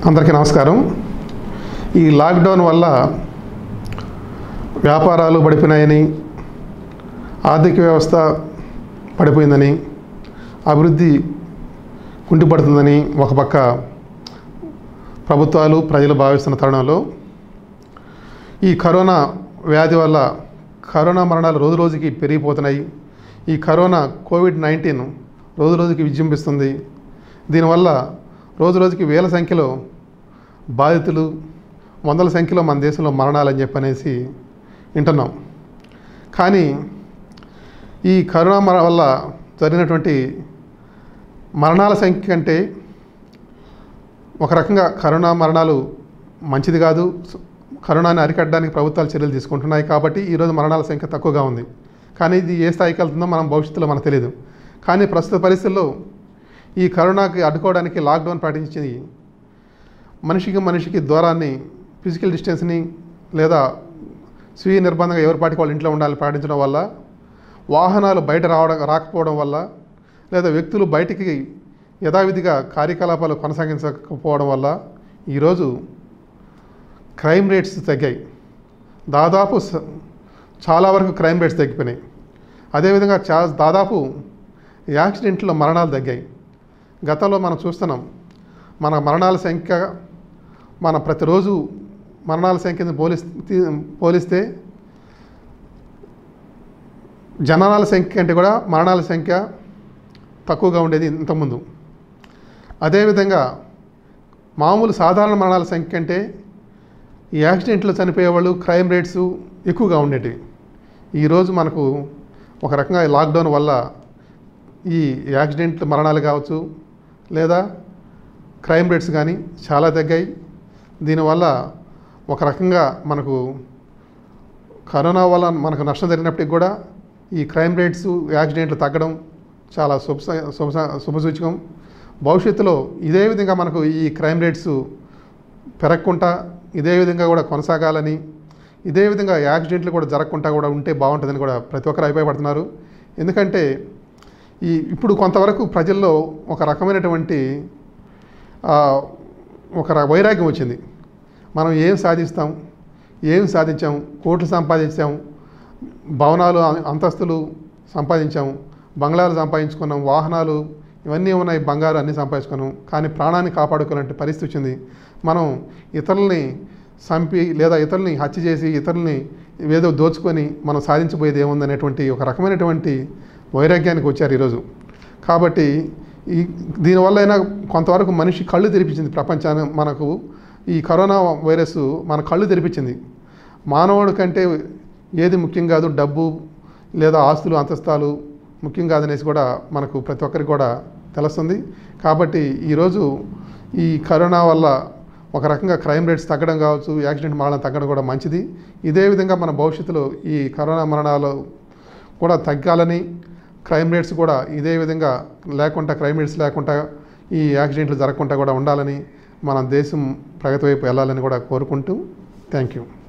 అందరికీ నమస్కారం ఈ లాక్డౌన్ వల్ల వ్యాపారాలు పడిపోయినాయని ఆర్థిక వ్యవస్థ పడిపోయిందని అభివృద్ధి కుంటిపడుతుందని ఒక పక్క ప్రభుత్వాలు ప్రజలు భావిస్తున్న తరుణంలో ఈ కరోనా వ్యాధి వల్ల కరోనా మరణాలు రోజు రోజుకి పెరిగిపోతున్నాయి ఈ కరోనా కోవిడ్ నైన్టీన్ రోజు రోజుకి విజృంభిస్తుంది దీనివల్ల రోజు రోజుకి వేల సంఖ్యలో బాధితులు వందల సంఖ్యలో మన దేశంలో మరణాలని చెప్పనేసి వింటున్నాం కానీ ఈ కరోనా మర వల్ల జరిగినటువంటి మరణాల సంఖ్య కంటే ఒక రకంగా కరోనా మరణాలు మంచిది కాదు కరోనాని అరికట్టడానికి ప్రభుత్వాలు చర్యలు తీసుకుంటున్నాయి కాబట్టి ఈరోజు మరణాల సంఖ్య తక్కువగా ఉంది కానీ ఇది ఏ స్థాయికి వెళ్తుందో మనం భవిష్యత్తులో మనకు తెలియదు కానీ ప్రస్తుత పరిస్థితుల్లో ఈ కరోనాకి అడ్డుకోవడానికి లాక్డౌన్ పాటించి మనిషికి మనిషికి దూరాన్ని ఫిజికల్ డిస్టెన్స్ని లేదా స్వీయ నిర్బంధంగా ఎవరి పాటికి వాళ్ళ ఇంట్లో ఉండాలని పాటించడం వల్ల వాహనాలు బయట రావడం రాకపోవడం వల్ల లేదా వ్యక్తులు బయటికి యథావిధిగా కార్యకలాపాలు కొనసాగించకపోవడం వల్ల ఈరోజు క్రైమ్ రేట్స్ తగ్గాయి దాదాపు స- చాలా వరకు క్రైమ్ రేట్స్ తగ్గిపోయినాయి అదేవిధంగా చా దాదాపు యాక్సిడెంట్లో మరణాలు తగ్గాయి గతంలో మనం చూస్తున్నాం మన మరణాల సంఖ్య మన ప్రతిరోజు మరణాల సంఖ్యను పోలిస్ పోలిస్తే జననాల సంఖ్య కంటే కూడా మరణాల సంఖ్య తక్కువగా ఉండేది ఇంతకుముందు అదేవిధంగా మామూలు సాధారణ మరణాల సంఖ్య కంటే ఈ యాక్సిడెంట్లో చనిపోయేవాళ్ళు క్రైమ్ రేట్స్ ఎక్కువగా ఉండేటివి ఈరోజు మనకు ఒక రకంగా ఈ లాక్డౌన్ వల్ల ఈ యాక్సిడెంట్ మరణాలు కావచ్చు లేదా క్రైమ్ రేట్స్ కానీ చాలా తగ్గాయి దీనివల్ల ఒక రకంగా మనకు కరోనా వల్ల మనకు నష్టం జరిగినప్పటికి కూడా ఈ క్రైమ్ రేట్స్ యాక్సిడెంట్లు తగ్గడం చాలా శుభ శుభ శుభసూచకం భవిష్యత్తులో ఇదే విధంగా మనకు ఈ క్రైమ్ రేట్స్ పెరగకుండా ఇదే విధంగా కూడా కొనసాగాలని ఇదే విధంగా యాక్సిడెంట్లు కూడా జరగకుండా కూడా ఉంటే బాగుంటుందని కూడా ప్రతి ఒక్కరు అభిప్రాయపడుతున్నారు ఎందుకంటే ఈ ఇప్పుడు కొంతవరకు ప్రజల్లో ఒక రకమైనటువంటి ఆ, ఒక ర- వైరాగ్యం వచ్చింది మనం ఏం సాధిస్తాం ఏం సాధించాం కోట్లు సంపాదించాం భవనాలు అం- అంతస్తులు సంపాదించాం బంగ్లాలు సంపాదించుకున్నాం వాహనాలు ఇవన్నీ ఉన్నాయి బంగారు అన్నీ సంపాదించుకున్నాం కానీ ప్రాణాన్ని కాపాడుకోవాలంటే పరిస్థితి వచ్చింది మనం ఇతరుల్ని చంపి లేదా ఇతరుల్ని హత్య చేసి ఇతరుల్ని ఏదో దోచుకొని మనం సాధించబోయేది ఏముందనేటువంటి ఒక రకమైనటువంటి వైరాగ్యానికి వచ్చారు ఈరోజు కాబట్టి ఈ దీనివల్ల అయినా కొంతవరకు మనిషి కళ్ళు తెరిపించింది ప్రపంచాన్ని మనకు ఈ కరోనా వైరస్ మన కళ్ళు తెరిపించింది మానవుడి కంటే ఏది ముఖ్యం కాదు డబ్బు లేదా ఆస్తులు అంతస్తాలు ముఖ్యం కాదనేసి కూడా మనకు ప్రతి ఒక్కరికి కూడా తెలుస్తుంది కాబట్టి ఈరోజు ఈ కరోనా వల్ల ఒక రకంగా క్రైమ్ రేట్స్ తగ్గడం కావచ్చు యాక్సిడెంట్ మరణం తగ్గడం కూడా మంచిది ఇదే విధంగా మన భవిష్యత్తులో ఈ కరోనా మరణాలు కూడా తగ్గాలని క్రైమ్ రేట్స్ కూడా ఇదే విధంగా లేకుండా క్రైమ్ రేట్స్ లేకుండా ఈ యాక్సిడెంట్లు జరగకుండా కూడా ఉండాలని మన దేశం ప్రగతి వైపు వెళ్ళాలని కూడా కోరుకుంటూ థ్యాంక్ యూ